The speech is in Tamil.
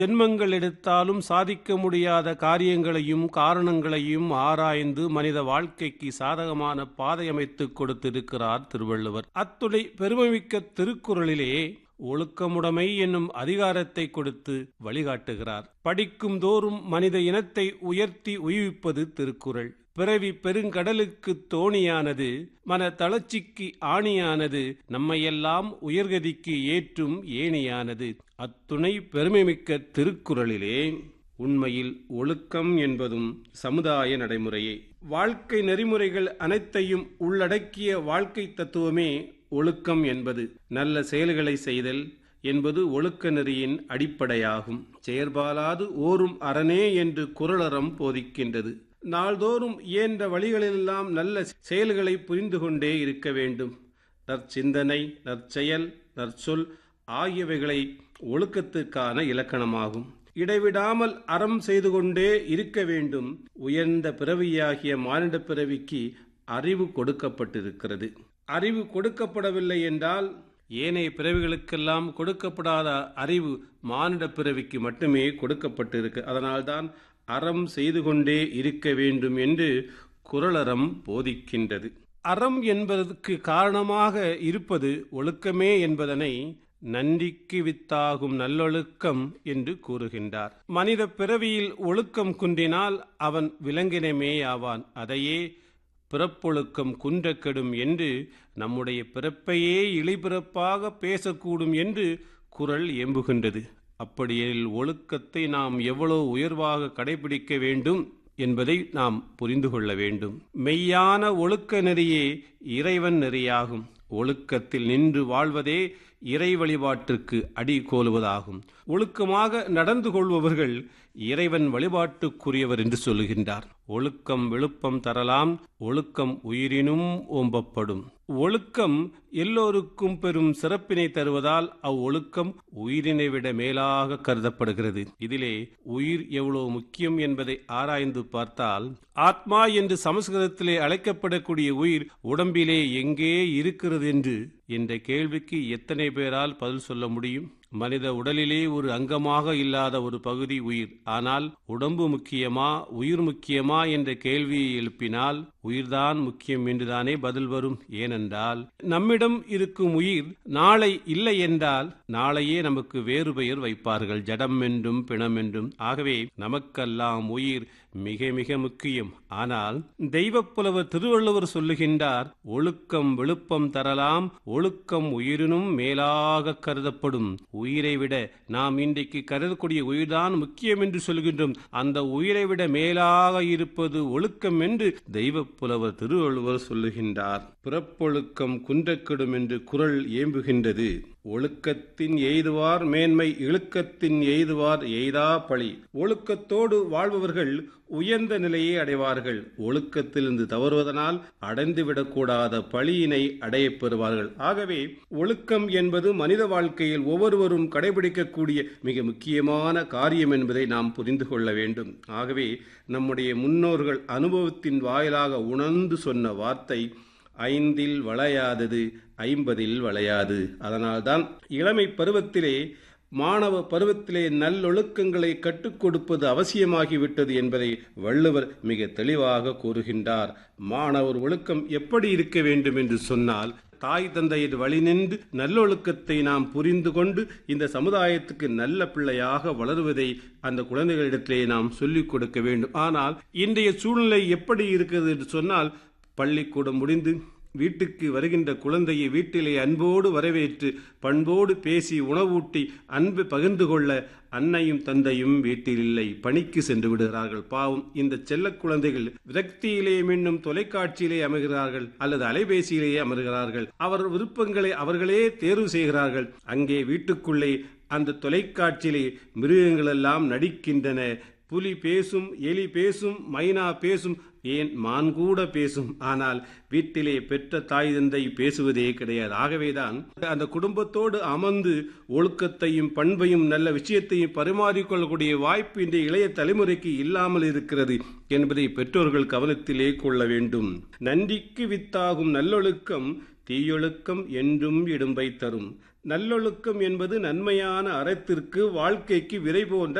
ஜென்மங்கள் எடுத்தாலும் சாதிக்க முடியாத காரியங்களையும் காரணங்களையும் ஆராய்ந்து மனித வாழ்க்கைக்கு சாதகமான பாதை அமைத்துக் கொடுத்திருக்கிறார் திருவள்ளுவர் அத்துணை பெருமைமிக்க திருக்குறளிலே ஒழுக்கமுடைமை என்னும் அதிகாரத்தை கொடுத்து வழிகாட்டுகிறார் படிக்கும் தோறும் மனித இனத்தை உயர்த்தி உய்விப்பது திருக்குறள் பிறவி பெருங்கடலுக்கு தோணியானது மன தளர்ச்சிக்கு ஆணியானது நம்மையெல்லாம் உயர்கதிக்கு ஏற்றும் ஏணியானது அத்துணை பெருமைமிக்க திருக்குறளிலே உண்மையில் ஒழுக்கம் என்பதும் சமுதாய நடைமுறையே வாழ்க்கை நெறிமுறைகள் அனைத்தையும் உள்ளடக்கிய வாழ்க்கை தத்துவமே ஒழுக்கம் என்பது நல்ல செயல்களை செய்தல் என்பது ஒழுக்க நெறியின் அடிப்படையாகும் செயற்பாலாது ஓரும் அரணே என்று குரலறம் போதிக்கின்றது நாள்தோறும் இயன்ற வழிகளிலெல்லாம் நல்ல செயல்களை புரிந்து கொண்டே இருக்க வேண்டும் நற்சிந்தனை நற்செயல் நற்சொல் ஆகியவைகளை ஒழுக்கத்துக்கான இலக்கணமாகும் இடைவிடாமல் அறம் செய்து கொண்டே இருக்க வேண்டும் உயர்ந்த பிறவியாகிய மானிட பிறவிக்கு அறிவு கொடுக்கப்பட்டிருக்கிறது அறிவு கொடுக்கப்படவில்லை என்றால் ஏனைய பிறவிகளுக்கெல்லாம் கொடுக்கப்படாத அறிவு மானிட பிறவிக்கு மட்டுமே கொடுக்கப்பட்டிருக்கு அதனால்தான் அறம் செய்து கொண்டே இருக்க வேண்டும் என்று குரலறம் போதிக்கின்றது அறம் என்பதற்கு காரணமாக இருப்பது ஒழுக்கமே என்பதனை நன்றிக்கு வித்தாகும் நல்லொழுக்கம் என்று கூறுகின்றார் மனித பிறவியில் ஒழுக்கம் குன்றினால் அவன் விலங்கினமே ஆவான் அதையே பிறப்பொழுக்கம் குன்றக்கெடும் என்று நம்முடைய பிறப்பையே இழிபிறப்பாக பேசக்கூடும் என்று குரல் எம்புகின்றது அப்படியெனில் ஒழுக்கத்தை நாம் எவ்வளவு உயர்வாக கடைபிடிக்க வேண்டும் என்பதை நாம் புரிந்து கொள்ள வேண்டும் மெய்யான ஒழுக்க நெறியே இறைவன் நெறியாகும் ஒழுக்கத்தில் நின்று வாழ்வதே இறை வழிபாட்டிற்கு அடி கோலுவதாகும் ஒழுக்கமாக நடந்து கொள்பவர்கள் இறைவன் வழிபாட்டுக்குரியவர் என்று சொல்லுகின்றார் ஒழுக்கம் விழுப்பம் தரலாம் ஒழுக்கம் உயிரினும் ஓம்பப்படும் ஒழுக்கம் எல்லோருக்கும் பெரும் சிறப்பினை தருவதால் அவ்வொழுக்கம் உயிரினை விட மேலாக கருதப்படுகிறது இதிலே உயிர் எவ்வளவு முக்கியம் என்பதை ஆராய்ந்து பார்த்தால் ஆத்மா என்று சமஸ்கிருதத்திலே அழைக்கப்படக்கூடிய உயிர் உடம்பிலே எங்கே இருக்கிறது என்று என்ற கேள்விக்கு எத்தனை பேரால் பதில் சொல்ல முடியும் மனித உடலிலே ஒரு அங்கமாக இல்லாத ஒரு பகுதி உயிர் ஆனால் உடம்பு முக்கியமா உயிர் முக்கியமா என்ற கேள்வியை எழுப்பினால் உயிர்தான் முக்கியம் என்றுதானே பதில் வரும் ஏனென்றால் நம்மிடம் இருக்கும் உயிர் நாளை இல்லை என்றால் நாளையே நமக்கு வேறு பெயர் வைப்பார்கள் ஜடம் என்றும் பிணம் என்றும் ஆகவே நமக்கெல்லாம் உயிர் மிக மிக முக்கியம் ஆனால் தெய்வப்புலவர் திருவள்ளுவர் சொல்லுகின்றார் ஒழுக்கம் விழுப்பம் தரலாம் ஒழுக்கம் உயிரினும் மேலாக கருதப்படும் உயிரை விட நாம் இன்றைக்கு கருதக்கூடிய உயிர்தான் முக்கியம் என்று சொல்கின்றோம் அந்த உயிரை விட மேலாக இருப்பது ஒழுக்கம் என்று தெய்வ புலவர் திருவள்ளுவர் சொல்லுகின்றார் பிறப்பொழுக்கம் குன்றக்கெடும் என்று குரல் ஏம்புகின்றது ஒழுக்கத்தின் எய்துவார் மேன்மை இழுக்கத்தின் எய்துவார் எய்தா பழி ஒழுக்கத்தோடு வாழ்பவர்கள் உயர்ந்த நிலையை அடைவார்கள் ஒழுக்கத்திலிருந்து தவறுவதனால் அடைந்துவிடக்கூடாத பழியினை அடையப் பெறுவார்கள் ஆகவே ஒழுக்கம் என்பது மனித வாழ்க்கையில் ஒவ்வொருவரும் கடைபிடிக்கக்கூடிய மிக முக்கியமான காரியம் என்பதை நாம் புரிந்து கொள்ள வேண்டும் ஆகவே நம்முடைய முன்னோர்கள் அனுபவத்தின் வாயிலாக உணர்ந்து சொன்ன வார்த்தை ஐந்தில் வளையாதது ஐம்பதில் வளையாது அதனால்தான் இளமை பருவத்திலே மாணவ பருவத்திலே நல்லொழுக்கங்களை கற்றுக் கொடுப்பது அவசியமாகிவிட்டது என்பதை வள்ளுவர் மிக தெளிவாக கூறுகின்றார் மாணவர் ஒழுக்கம் எப்படி இருக்க வேண்டும் என்று சொன்னால் தாய் தந்தையர் வழி நின்று நல்லொழுக்கத்தை நாம் புரிந்து கொண்டு இந்த சமுதாயத்துக்கு நல்ல பிள்ளையாக வளருவதை அந்த குழந்தைகளிடத்திலே நாம் சொல்லிக் கொடுக்க வேண்டும் ஆனால் இன்றைய சூழ்நிலை எப்படி இருக்கிறது என்று சொன்னால் பள்ளிக்கூடம் முடிந்து வீட்டுக்கு வருகின்ற குழந்தையை வீட்டிலே அன்போடு வரவேற்று பண்போடு பேசி உணவூட்டி அன்பு பகிர்ந்து கொள்ள அன்னையும் தந்தையும் வீட்டில் இல்லை பணிக்கு சென்று விடுகிறார்கள் பாவம் இந்த செல்ல குழந்தைகள் விரக்தியிலே மீண்டும் தொலைக்காட்சியிலே அமர்கிறார்கள் அல்லது அலைபேசியிலேயே அமர்கிறார்கள் அவர் விருப்பங்களை அவர்களே தேர்வு செய்கிறார்கள் அங்கே வீட்டுக்குள்ளே அந்த தொலைக்காட்சியிலே மிருகங்கள் எல்லாம் நடிக்கின்றன புலி பேசும் எலி பேசும் மைனா பேசும் ஏன் மான் கூட பேசும் ஆனால் வீட்டிலே பெற்ற தாய் தந்தை பேசுவதே கிடையாது ஆகவேதான் அந்த குடும்பத்தோடு அமர்ந்து ஒழுக்கத்தையும் பண்பையும் நல்ல விஷயத்தையும் பரிமாறிக்கொள்ளக்கூடிய வாய்ப்பு இந்த இளைய தலைமுறைக்கு இல்லாமல் இருக்கிறது என்பதை பெற்றோர்கள் கவனத்திலே கொள்ள வேண்டும் நன்றிக்கு வித்தாகும் நல்லொழுக்கம் தீயொழுக்கம் என்றும் இடும்பை தரும் நல்லொழுக்கம் என்பது நன்மையான அறத்திற்கு வாழ்க்கைக்கு விரை போன்ற